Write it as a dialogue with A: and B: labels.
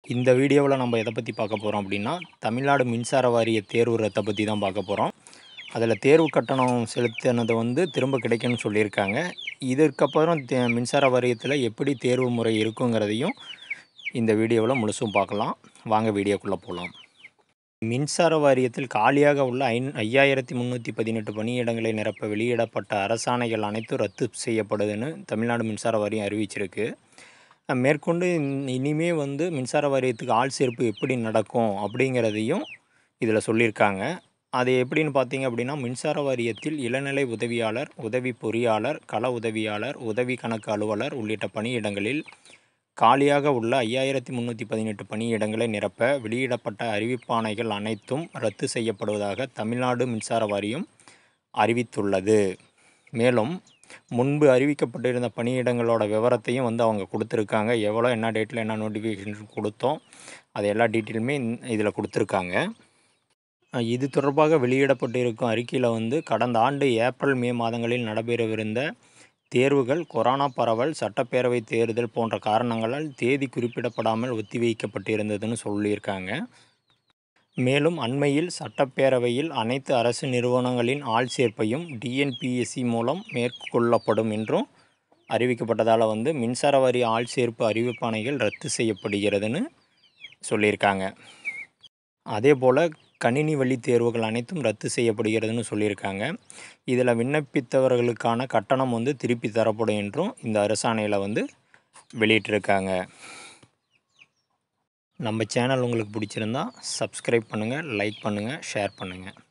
A: இந்த வீடியோவில் நம்ம எதை பற்றி பார்க்க போகிறோம் அப்படின்னா தமிழ்நாடு மின்சார வாரிய தேர்வு ரத்தை பற்றி தான் பார்க்க போகிறோம் அதில் தேர்வு கட்டணம் செலுத்தினது வந்து திரும்ப கிடைக்கும்னு சொல்லியிருக்காங்க இதற்கப்புறம் தே- மின்சார வாரியத்தில் எப்படி தேர்வு முறை இருக்குங்கிறதையும் இந்த வீடியோவில் முழுசும் பார்க்கலாம் வாங்க வீடியோக்குள்ளே போகலாம் மின்சார வாரியத்தில் காலியாக உள்ள ஐந் ஐயாயிரத்தி முந்நூற்றி பதினெட்டு பணியிடங்களை நிரப்ப வெளியிடப்பட்ட அரசாணைகள் அனைத்தும் ரத்து செய்யப்படுதுன்னு தமிழ்நாடு மின்சார வாரியம் அறிவிச்சிருக்கு அஹ் மேற்கொண்டு இன்- இனிமே வந்து மின்சார வாரியத்துக்கு ஆள் சேர்ப்பு எப்படி நடக்கும் அப்படிங்கிறதையும் இதில் சொல்லியிருக்காங்க அது எப்படின்னு பார்த்தீங்க அப்படின்னா மின்சார வாரியத்தில் இளநிலை உதவியாளர் உதவி பொறியாளர் கள உதவியாளர் உதவி கணக்கு அலுவலர் உள்ளிட்ட பணியிடங்களில் காலியாக உள்ள ஐயாயிரத்தி முந்நூற்றி பதினெட்டு பணியிடங்களை நிரப்ப வெளியிடப்பட்ட அறிவிப்பாணைகள் அனைத்தும் ரத்து செய்யப்படுவதாக தமிழ்நாடு மின்சார வாரியம் அறிவித்துள்ளது மேலும் முன்பு அறிவிக்கப்பட்டிருந்த பணியிடங்களோட விவரத்தையும் வந்து அவங்க கொடுத்துருக்காங்க எவ்வளோ என்ன டேட்டில் என்ன நோட்டிஃபிகேஷன் கொடுத்தோம் அது எல்லா டீட்டெயிலுமே இதில் கொடுத்துருக்காங்க அஹ் இது தொடர்பாக வெளியிடப்பட்டிருக்கும் அறிக்கையில் வந்து கடந்த ஆண்டு ஏப்ரல் மே மாதங்களில் நடைபெறவிருந்த தேர்வுகள் கொரோனா பரவல் சட்டப்பேரவை தேர்தல் போன்ற காரணங்களால் தேதி குறிப்பிடப்படாமல் ஒத்திவைக்கப்பட்டிருந்ததுன்னு சொல்லியிருக்காங்க மேலும் அண்மையில் சட்டப்பேரவையில் அனைத்து அரசு நிறுவனங்களின் ஆள் சேர்ப்பையும் டிஎன்பிஎஸ்சி மூலம் மேற்கொள்ளப்படும் என்றும் அறிவிக்கப்பட்டதால் வந்து மின்சார வாரிய ஆள் சேர்ப்பு அறிவிப்பாணைகள் ரத்து செய்யப்படுகிறதுன்னு சொல்லியிருக்காங்க அதே போல் கணினி வழி தேர்வுகள் அனைத்தும் ரத்து செய்யப்படுகிறதுன்னு சொல்லியிருக்காங்க இதில் விண்ணப்பித்தவர்களுக்கான கட்டணம் வந்து திருப்பி தரப்படும் என்றும் இந்த அரசாணையில் வந்து வெளியிட்டிருக்காங்க நம்ம சேனல் உங்களுக்கு பிடிச்சிருந்தா சப்ஸ்கிரைப் பண்ணுங்கள் லைக் பண்ணுங்கள் ஷேர் பண்ணுங்கள்